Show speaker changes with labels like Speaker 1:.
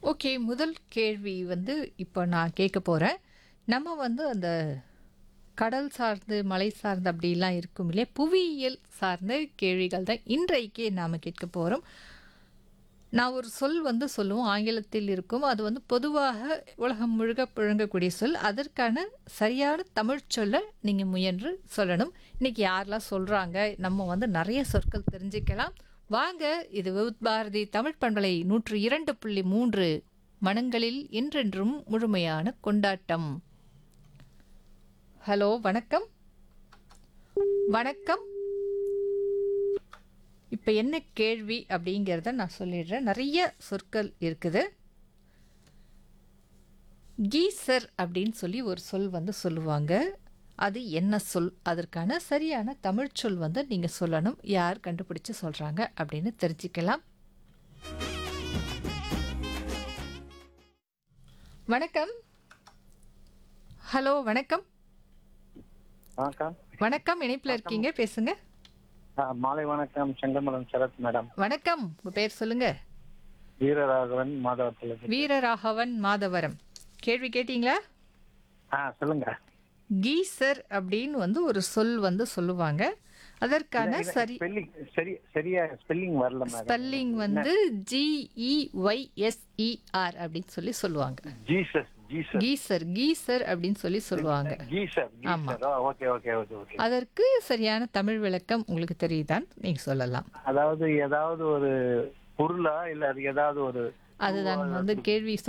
Speaker 1: okay முதல் கேள்வி வந்து இப்போ நான் கேட்க போகிறேன் நம்ம வந்து அந்த கடல் சார்ந்து மலை சார்ந்து அப்படிலாம் இருக்கும் இல்லையா புவியியல் சார்ந்த கேள்விகள் தான் இன்றைக்கு நாம் கேட்க போகிறோம் நான் ஒரு சொல் வந்து சொல்லுவோம் ஆங்கிலத்தில் இருக்கும் அது வந்து பொதுவாக உலகம் முழுக்க புழங்கக்கூடிய சொல் அதற்கான சரியான தமிழ் சொல்லை நீங்கள் முயன்று சொல்லணும் இன்னைக்கு யாரெல்லாம் சொல்கிறாங்க நம்ம வந்து நிறைய சொற்கள் தெரிஞ்சுக்கலாம் வாங்க இது விவுத் பாரதி தமிழ் பண்பலை நூற்று இரண்டு புள்ளி மூன்று மனங்களில் என்றென்றும் முழுமையான கொண்டாட்டம் ஹலோ வணக்கம் வணக்கம் இப்போ என்ன கேள்வி அப்படிங்கிறத நான் சொல்லிடுறேன் நிறைய சொற்கள் இருக்குது கீசர் அப்படின்னு சொல்லி ஒரு சொல் வந்து சொல்லுவாங்க அது என்ன சொல் அதற்கான சரியான தமிழ் சொல் வந்து நீங்கள் சொல்லணும் யார் கண்டுபிடிச்சு சொல்கிறாங்க அப்படின்னு தெரிஞ்சுக்கலாம் வணக்கம் ஹலோ வணக்கம்
Speaker 2: வணக்கம்
Speaker 1: வணக்கம் இணைப்பில் இருக்கீங்க பேசுங்க
Speaker 2: ஆ, மாலை வணக்கம் செங்கமலம் சரத் மேடம்
Speaker 1: வணக்கம் உங்கள் பேர் சொல்லுங்க
Speaker 2: வீரராகவன் மாதவத்தில்
Speaker 1: வீரராகவன் மாதவரம் கேள்வி கேட்டீங்களா
Speaker 2: ஆ சொல்லுங்க
Speaker 1: கீசர் அப்படின்னு வந்து ஒரு சொல் வந்து சொல்லுவாங்க அதற்கான சரி
Speaker 2: ஸ்பெல்லிங் சரி சரியா ஸ்பெல்லிங் வரல மேடம்
Speaker 1: ஸ்பெல்லிங் வந்து ஜிஇஒய்எஸ்இஆர் அப்படின்னு சொல்லி சொல்லுவாங்க
Speaker 2: ஜீசஸ் ஜீசஸ்
Speaker 1: கீசர் கீசர் அப்படின்னு சொல்லி சொல்லுவாங்க
Speaker 2: geyser geyser okay okay okay okay
Speaker 1: அதற்கு சரியான தமிழ் விளக்கம் உங்களுக்கு தெரியுதான்னு நீங்க சொல்லலாம்
Speaker 2: அதாவது ஏதாவது ஒரு பொருளா இல்ல அது ஏதாவது ஒரு
Speaker 1: அதுதான் வந்து கேள்வி